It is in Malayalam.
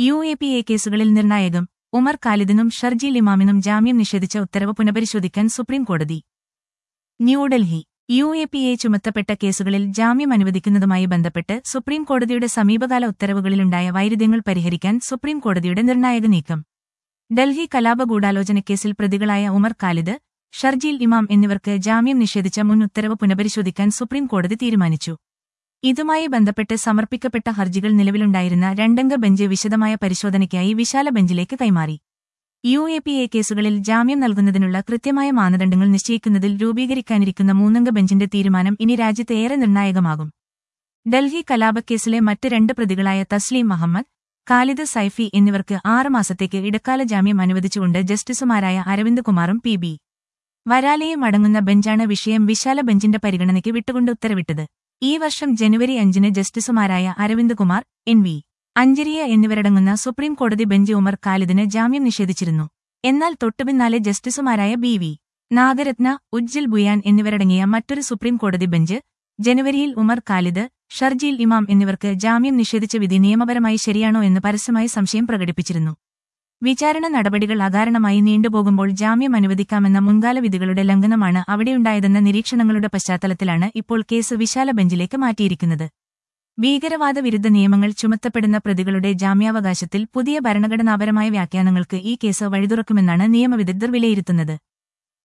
യു എ പി എ കേസുകളിൽ നിർണായകം ഉമർ ഖാലിദിനും ഷർജീൽ ഇമാമിനും ജാമ്യം നിഷേധിച്ച ഉത്തരവ് പുനഃപരിശോധിക്കാൻ സുപ്രീം കോടതി New Delhi U A P A ചുമത്തപ്പെട്ട കേസുകളിൽ ജാമ്യം അനുവദിക്കുന്നതുമായി ബന്ധപ്പെട്ട് സുപ്രീം കോടതിയുടെ സമീപകാല ഉത്തരവുകളിലുണ്ടായ വൈരുദ്ധ്യങ്ങൾ പരിഹരിക്കാൻ സുപ്രീം കോടതിയുടെ നിർണായക നീക്കം ഡൽഹി കലാപ ഗൂഢാലോചനക്കേസിൽ പ്രതികളായ ഉമർ ഖാലിദ് ഷർജീൽ ഇമാം എന്നിവർക്ക് ജാമ്യം നിഷേധിച്ച മുൻ ഉത്തരവ് പുനഃപരിശോധിക്കാൻ സുപ്രീം കോടതി തീരുമാനിച്ചു ഇതുമായി ബന്ധപ്പെട്ട് സമർപ്പിക്കപ്പെട്ട ഹർജികൾ നിലവിലുണ്ടായിരുന്ന രണ്ടംഗ ബെഞ്ച് വിശദമായ പരിശോധനയ്ക്കായി വിശാല ബെഞ്ചിലേക്ക് കൈമാറി യു എ പി എ കേസുകളിൽ ജാമ്യം നൽകുന്നതിനുള്ള കൃത്യമായ മാനദണ്ഡങ്ങൾ നിശ്ചയിക്കുന്നതിൽ രൂപീകരിക്കാനിരിക്കുന്ന മൂന്നംഗ ബെഞ്ചിന്റെ തീരുമാനം ഇനി രാജ്യത്ത് ഏറെ നിർണായകമാകും ഡൽഹി കലാപക്കേസിലെ മറ്റ് രണ്ട് പ്രതികളായ തസ്ലീം മുഹമ്മദ് ഖാലിദ് സൈഫി എന്നിവർക്ക് ആറ് മാസത്തേക്ക് ഇടക്കാല ജാമ്യം അനുവദിച്ചുകൊണ്ട് ജസ്റ്റിസുമാരായ അരവിന്ദ് കുമാറും പി ബി വരാലയും അടങ്ങുന്ന ബെഞ്ചാണ് വിഷയം വിശാല ബെഞ്ചിന്റെ പരിഗണനയ്ക്ക് വിട്ടുകൊണ്ട് ഉത്തരവിട്ടത് ഈ വർഷം ജനുവരി അഞ്ചിന് ജസ്റ്റിസുമാരായ അരവിന്ദ് കുമാർ എൻ വി അഞ്ചരിയ എന്നിവരടങ്ങുന്ന സുപ്രീം കോടതി ബെഞ്ച് ഉമർ ഖാലിദിന് ജാമ്യം നിഷേധിച്ചിരുന്നു എന്നാൽ തൊട്ടുപിന്നാലെ ജസ്റ്റിസുമാരായ ബി വി നാഗരത്ന ഉജ്ജൽ ബുയാൻ എന്നിവരടങ്ങിയ മറ്റൊരു സുപ്രീം കോടതി ബെഞ്ച് ജനുവരിയിൽ ഉമർ ഖാലിദ് ഷർജീൽ ഇമാം എന്നിവർക്ക് ജാമ്യം നിഷേധിച്ച വിധി നിയമപരമായി ശരിയാണോ എന്ന് പരസ്യമായി സംശയം പ്രകടിപ്പിച്ചിരുന്നു വിചാരണ നടപടികൾ അകാരണമായി നീണ്ടുപോകുമ്പോൾ ജാമ്യം അനുവദിക്കാമെന്ന മുൻകാല വിധികളുടെ ലംഘനമാണ് അവിടെയുണ്ടായതെന്ന നിരീക്ഷണങ്ങളുടെ പശ്ചാത്തലത്തിലാണ് ഇപ്പോൾ കേസ് വിശാല ബെഞ്ചിലേക്ക് മാറ്റിയിരിക്കുന്നത് ഭീകരവാദ വിരുദ്ധ നിയമങ്ങൾ ചുമത്തപ്പെടുന്ന പ്രതികളുടെ ജാമ്യാവകാശത്തിൽ പുതിയ ഭരണഘടനാപരമായ വ്യാഖ്യാനങ്ങൾക്ക് ഈ കേസ് വഴിതുറക്കുമെന്നാണ് നിയമവിദഗ്ധർ വിലയിരുത്തുന്നത്